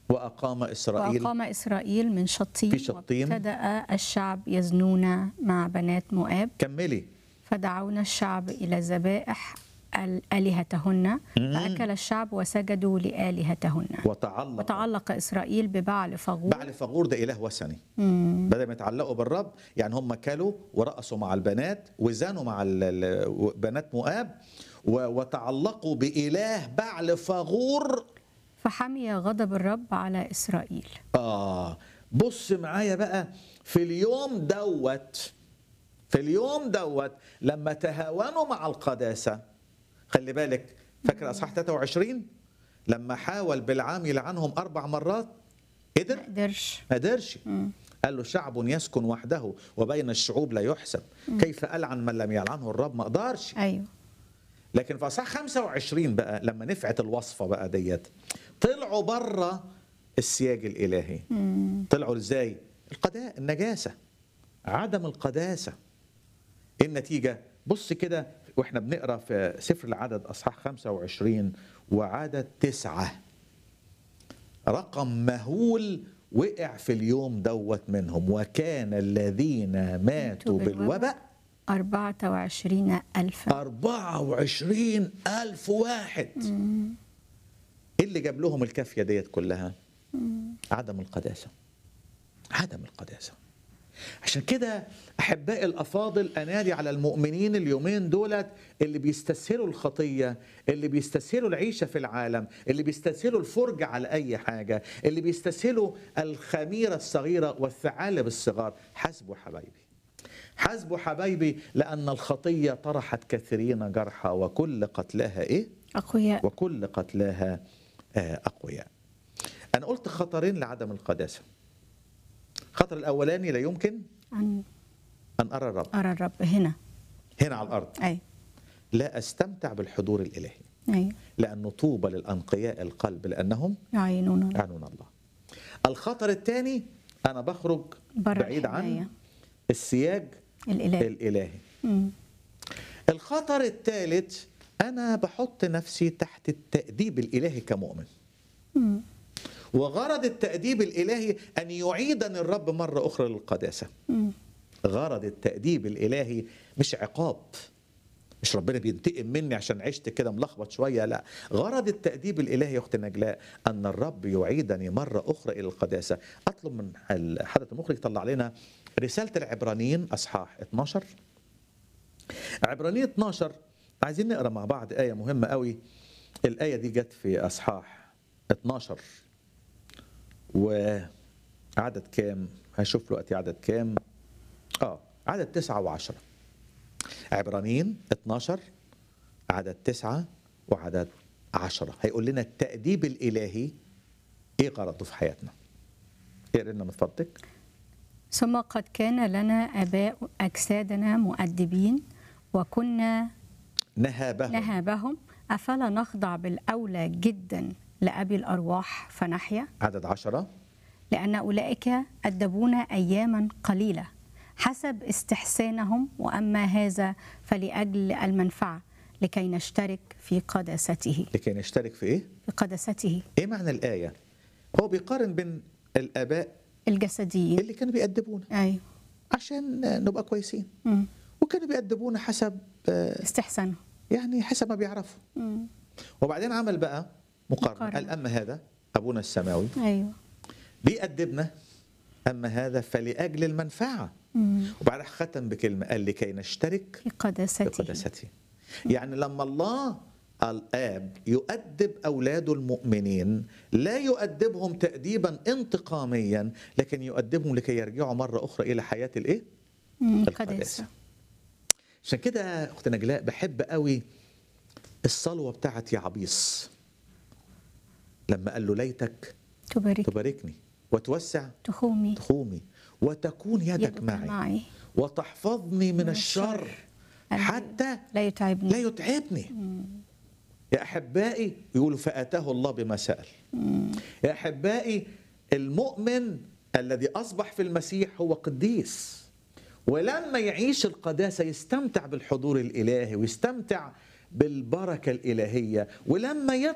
وأقام إسرائيل وأقام إسرائيل من شطيم في شطيم. وابتدأ الشعب يزنون مع بنات مؤاب كملي فدعونا الشعب إلى ذبائح ال- آلهتهن فأكل الشعب وسجدوا لآلهتهن وتعلق وتعلق إسرائيل ببعل فغور بعل فغور ده إله وثني بدل ما يتعلقوا بالرب يعني هم كلوا ورقصوا مع البنات وزانوا مع ال- ال- بنات مؤاب و- وتعلقوا بإله بعل فغور فحمي غضب الرب على إسرائيل آه بص معايا بقى في اليوم دوت في اليوم دوت لما تهاونوا مع القداسة خلي بالك فاكر أصحاح 23 لما حاول بالعام يلعنهم أربع مرات قدر قدرش ما قدرش قال له شعب يسكن وحده وبين الشعوب لا يحسب كيف ألعن من لم يلعنه الرب ما قدرش أيوه لكن في اصحاح 25 بقى لما نفعت الوصفه بقى ديت طلعوا بره السياج الالهي طلعوا ازاي القداء النجاسه عدم القداسه ايه النتيجه بص كده واحنا بنقرا في سفر العدد اصحاح 25 وعدد تسعة رقم مهول وقع في اليوم دوت منهم وكان الذين ماتوا بالوباء أربعة وعشرين ألفا 24 ألف واحد إيه اللي جاب لهم الكافية ديت كلها عدم القداسة عدم القداسة عشان كده أحبائي الأفاضل أنادي على المؤمنين اليومين دولت اللي بيستسهلوا الخطية اللي بيستسهلوا العيشة في العالم اللي بيستسهلوا الفرجة على أي حاجة اللي بيستسهلوا الخميرة الصغيرة والثعالب الصغار حاسبوا حبايبي حاسبوا حبايبي لأن الخطية طرحت كثيرين جرحى وكل قتلاها إيه؟ أقوياء وكل قتلاها آه، أقوياء أنا قلت خطرين لعدم القداسة الخطر الأولاني لا يمكن أن أن أرى الرب أرى الرب هنا هنا على الأرض أي لا أستمتع بالحضور الإلهي أي لأنه طوبى للأنقياء القلب لأنهم يعينون يعنون الله الخطر الثاني أنا بخرج بره بعيد عن الحماية. السياج الإله الإلهي مم. الخطر الثالث أنا بحط نفسي تحت التأديب الإلهي كمؤمن مم. وغرض التأديب الإلهي أن يعيدني الرب مرة أخرى للقداسة مم. غرض التأديب الإلهي مش عقاب مش ربنا بينتقم مني عشان عشت كده ملخبط شوية لا غرض التأديب الإلهي يا أخت نجلاء أن الرب يعيدني مرة أخرى إلى القداسة أطلب من حضرة المخرج يطلع لنا رسالة العبرانيين أصحاح 12 عبرانيين 12 عايزين نقرا مع بعض آية مهمة قوي الآية دي جت في أصحاح 12 وعدد كام هشوف دلوقتي عدد كام اه عدد تسعة وعشرة عبرانيين 12 عدد تسعة وعدد عشرة هيقول لنا التأديب الإلهي إيه غرضه في حياتنا اقرا لنا من فضلك ثم قد كان لنا آباء أجسادنا مؤدبين وكنا نهابهم نهابهم أفلا نخضع بالأولى جدا لأبي الأرواح فنحيا عدد عشرة لأن أولئك أدبونا أياما قليلة حسب استحسانهم وأما هذا فلأجل المنفعة لكي نشترك في قداسته لكي نشترك في إيه؟ في قداسته إيه معنى الآية؟ هو بيقارن بين الآباء الجسديين اللي كانوا بيأدبونا أيوة عشان نبقى كويسين مم. وكانوا بيأدبونا حسب آه، استحسانهم يعني حسب ما بيعرفوا مم. وبعدين عمل بقى مقارنة مقارنة. قال أما هذا أبونا السماوي أيوة بيأدبنا أما هذا فلأجل المنفعة مم. وبعدها ختم بكلمة قال لكي نشترك في قداسته بقداسته يعني لما الله الآب يؤدب أولاده المؤمنين لا يؤدبهم تأديبا انتقاميا لكن يؤدبهم لكي يرجعوا مرة أخرى إلى حياة الإيه؟ مم. القداسة قداسة عشان كده أخت نجلاء بحب قوي الصلوة بتاعت يعبيس لما قال له ليتك تبارك تباركني وتوسع تخومي تخومي وتكون يدك يدك معي معي وتحفظني من من الشر الشر. حتى لا يتعبني لا يتعبني يا احبائي يقولوا فاتاه الله بما سال يا احبائي المؤمن الذي اصبح في المسيح هو قديس ولما يعيش القداسه يستمتع بالحضور الالهي ويستمتع بالبركه الالهيه ولما